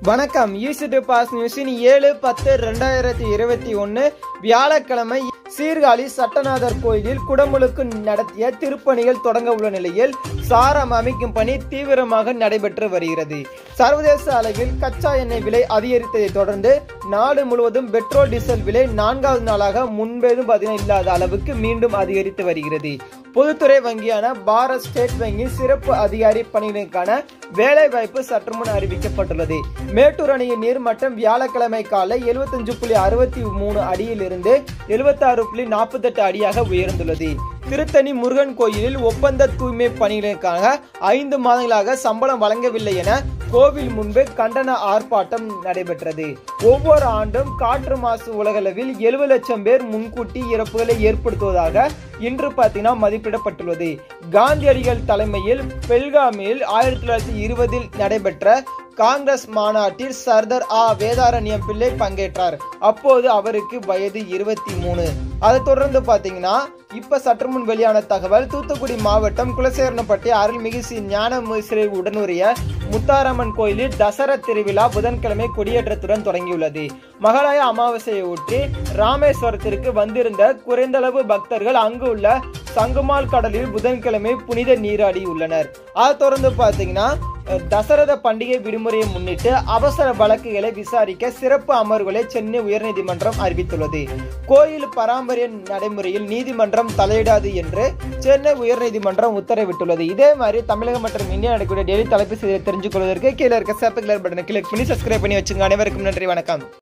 வணக்கம் ஈசிட்டு பாஸ் நியூஸின் ஏழு பத்து ரெண்டாயிரத்தி இருபத்தி ஒன்று வியாழக்கிழமை சீர்காழி சட்டநாதர் கோயிலில் குடமுழுக்கு நடத்திய திருப்பணிகள் தொடங்க உள்ள நிலையில் சாரம் அமைக்கும் பணி தீவிரமாக நடைபெற்று வருகிறது சர்வதேச அளவில் கச்சா எண்ணெய் விலை அதிகரித்ததை தொடர்ந்து நாடு முழுவதும் பெட்ரோல் டீசல் விலை நான்காவது நாளாக முன்பேதும் பார்த்தீங்கன்னா இல்லாத அளவுக்கு மீண்டும் அதிகரித்து வருகிறது பொதுத்துறை வங்கியான பாரத் ஸ்டேட் வங்கி சிறப்பு அதிகாரி பணிகளுக்கான வேலை வாய்ப்பு சற்று முன் அறிவிக்கப்பட்டுள்ளது மேட்டூர் அணையின் நீர்மட்டம் வியாழக்கிழமை காலை எழுபத்தஞ்சு புள்ளி அறுபத்தி மூணு அடியிலிருந்து எழுபத்தாறு புள்ளி நாற்பத்தெட்டு அடியாக உயர்ந்துள்ளது திருத்தணி முருகன் கோயிலில் ஒப்பந்த தூய்மை பணிகளுக்காக ஐந்து மாதங்களாக சம்பளம் வழங்கவில்லை என கோவில் முன்பு கண்டன ஆர்ப்பாட்டம் நடைபெற்றது ஒவ்வொரு ஆண்டும் காற்று மாசு உலகளவில் எழுபது லட்சம் பேர் முன்கூட்டி இறப்புகளை ஏற்படுத்துவதாக இன்று பார்த்தீங்கன்னா மதிப்பிடப்பட்டுள்ளது காந்தியடிகள் தலைமையில் பெல்காமில் ஆயிரத்தி தொள்ளாயிரத்தி இருபதில் நடைபெற்ற காங்கிரஸ் மாநாட்டில் சர்தார் ஆ வேதாரண்யம் பிள்ளை பங்கேற்றார் அப்போது அவருக்கு வயது இருபத்தி மூணு அதை தொடர்ந்து பார்த்தீங்கன்னா இப்ப சற்று முன் வெளியான தகவல் தூத்துக்குடி மாவட்டம் குலசேரணப்பட்டி அருள்மிகு ஸ்ரீ ஞான சிறை உடனுடைய முத்தாரம்மன் கோயிலில் தசரா திருவிழா புதன்கிழமை கொடியேற்றத்துடன் தொடங்கியுள்ளது மகாலய அமாவாசையை ஒட்டி ராமேஸ்வரத்திற்கு வந்திருந்த குறைந்தளவு பக்தர்கள் அங்கு உள்ள சங்குமால் கடலில் புதன்கிழமை புனித நீராடி உள்ளனர் அதை தொடர்ந்து பார்த்தீங்கன்னா தசரத பண்டிகை விடுமுறையை முன்னிட்டு அவசர வழக்குகளை விசாரிக்க சிறப்பு அமர்வுகளை சென்னை உயர்நீதிமன்றம் அறிவித்துள்ளது கோயில் பராமரிய நடைமுறையில் நீதிமன்றம் தலையிடாது என்று சென்னை உயர்நீதிமன்றம் உத்தரவிட்டுள்ளது இதே மாதிரி தமிழகம் மற்றும் இந்தியா நடக்கக்கூடிய டெய்லி தலைப்பு செய்தியை தெரிஞ்சு கொள்வதற்கு கீழே இருக்க சேப்பு கலர் பட்டனை கிளிக் பண்ணி சப்ஸ்கிரைப் பண்ணி வச்சுங்க அனைவருக்கும் நன்றி வணக்கம்